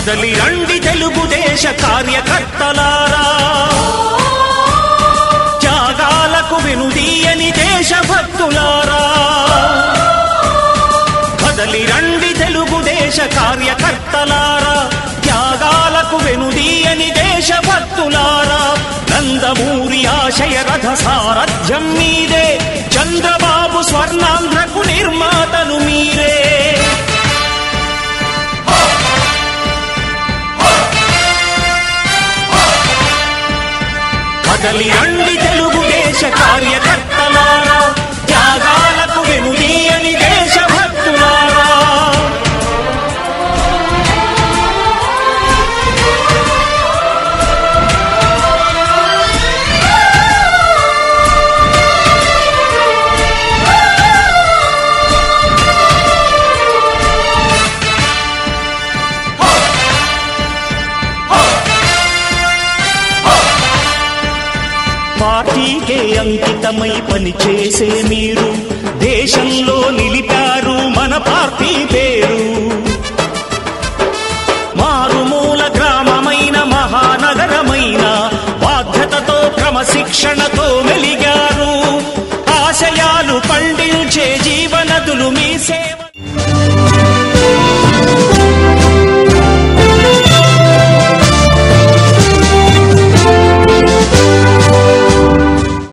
కదలి రండి తెలుగుదేశ కార్యకర్తలారా త్యాగాలకు వెనుదీయని దేశభక్తులారా కదలి రండి తెలుగుదేశ కార్యకర్తలారా త్యాగాలకు వెనుదీయని దేశభక్తులారా నందమూరి ఆశయ రథ సారథ్యం మీదే చంద్రబాబు స్వర్ణాంధ్రకు నిర్మాతలు మీరే కదలి రండి తెలుగుదేశ కార్యకర్తలారా త్యాగాలకు వెనుదీయని దేశభక్తులారా పార్టీకే అంకితమై పనిచేసే మీరు దేశంలో నిలిపారు మన పార్టీ పేరు మారుమూల గ్రామమైన మహానగరమైన బాధ్యతతో క్రమశిక్షణతో మెలిగారు ఆశయాలు పండించే జీవనదులు మీ సేవ